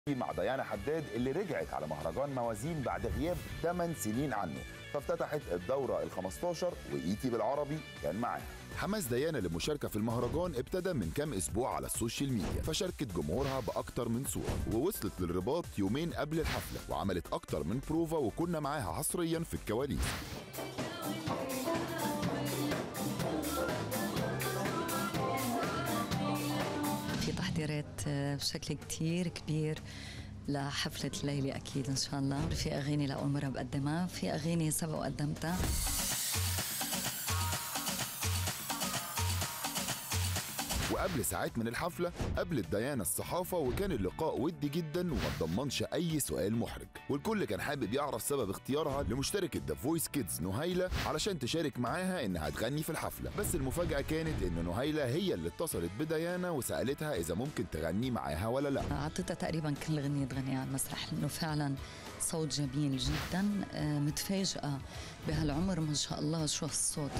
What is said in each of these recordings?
مع ديانا حداد اللي رجعت على مهرجان موازين بعد غياب 8 سنين عنه فافتتحت الدورة ال 15 وإيتي بالعربي كان معاها حماس ديانا للمشاركة في المهرجان ابتدى من كام أسبوع على السوشيال ميديا فشاركت جمهورها بأكتر من صورة ووصلت للرباط يومين قبل الحفلة وعملت أكتر من بروفا وكنا معاها حصريا في الكواليس في تحضيرات بشكل كتير كبير لحفلة الليلة أكيد إن شاء الله في أغاني لأول مرة بقدمها في أغاني سبق وقدمتها وقبل ساعات من الحفلة قابلت ديانا الصحافة وكان اللقاء ودي جدا وما تضمنش أي سؤال محرج والكل كان حابب يعرف سبب اختيارها لمشتركة ذا فويس كيدز نهيلة علشان تشارك معاها إنها تغني في الحفلة بس المفاجأة كانت إن نهيلة هي اللي اتصلت بديانا وسألتها إذا ممكن تغني معاها ولا لا أعطيتها تقريبا كل غنية تغنيها على المسرح لأنه فعلا صوت جميل جدا آه، متفاجئة بهالعمر ما شاء الله شو هالصوت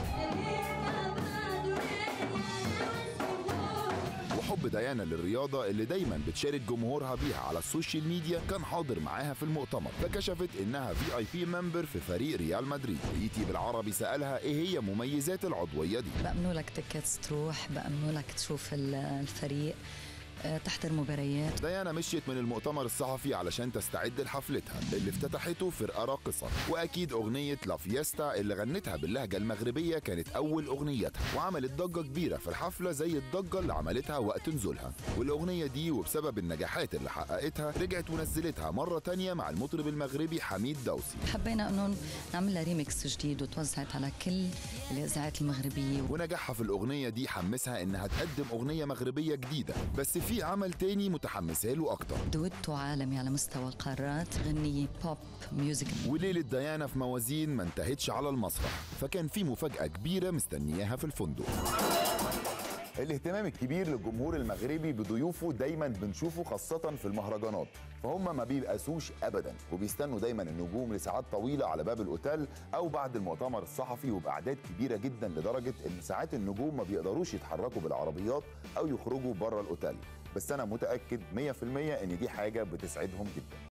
وحب ديانا للرياضة اللي دايما بتشارك جمهورها بيها على السوشيال ميديا كان حاضر معاها في المؤتمر فكشفت انها في اي بي ممبر في فريق ريال مدريد ايتي بالعربي سألها ايه هي مميزات العضوية دي بأمنوا لك تكتس تروح بأمنوا لك تشوف ال- الفريق آه، تحضر مباريات ديانا مشيت من المؤتمر الصحفي علشان تستعد لحفلتها اللي افتتحته فرقة راقصة وأكيد أغنية لا فيستا اللي غنتها باللهجة المغربية كانت أول أغنيتها وعملت ضجة كبيرة في الحفلة زي الضجة اللي عملتها وقت نزولها والأغنية دي وبسبب النجاحات اللي حققتها رجعت ونزلتها مرة تانية مع المطرب المغربي حميد دوسي حبينا انه نعمل لها ريميكس جديد وتوزعت على كل الاذاعات المغربيه ونجاحها في الأغنية دي حمسها إنها تقدم أغنية مغربية جديدة بس في عمل تاني متحمسة له أكتر دويتو عالمي على مستوى القارات غنية بوب ميوزك وليلة ديانا في موازين ما انتهتش على المسرح فكان في مفاجأة كبيرة مستنياها في الفندق الاهتمام الكبير للجمهور المغربي بضيوفه دايما بنشوفه خاصة في المهرجانات فهم ما بيبقاسوش ابدا وبيستنوا دايما النجوم لساعات طويلة على باب الاوتيل او بعد المؤتمر الصحفي وباعداد كبيرة جدا لدرجة ان ساعات النجوم ما بيقدروش يتحركوا بالعربيات او يخرجوا بره الاوتيل بس انا متأكد 100% ان دي حاجة بتسعدهم جدا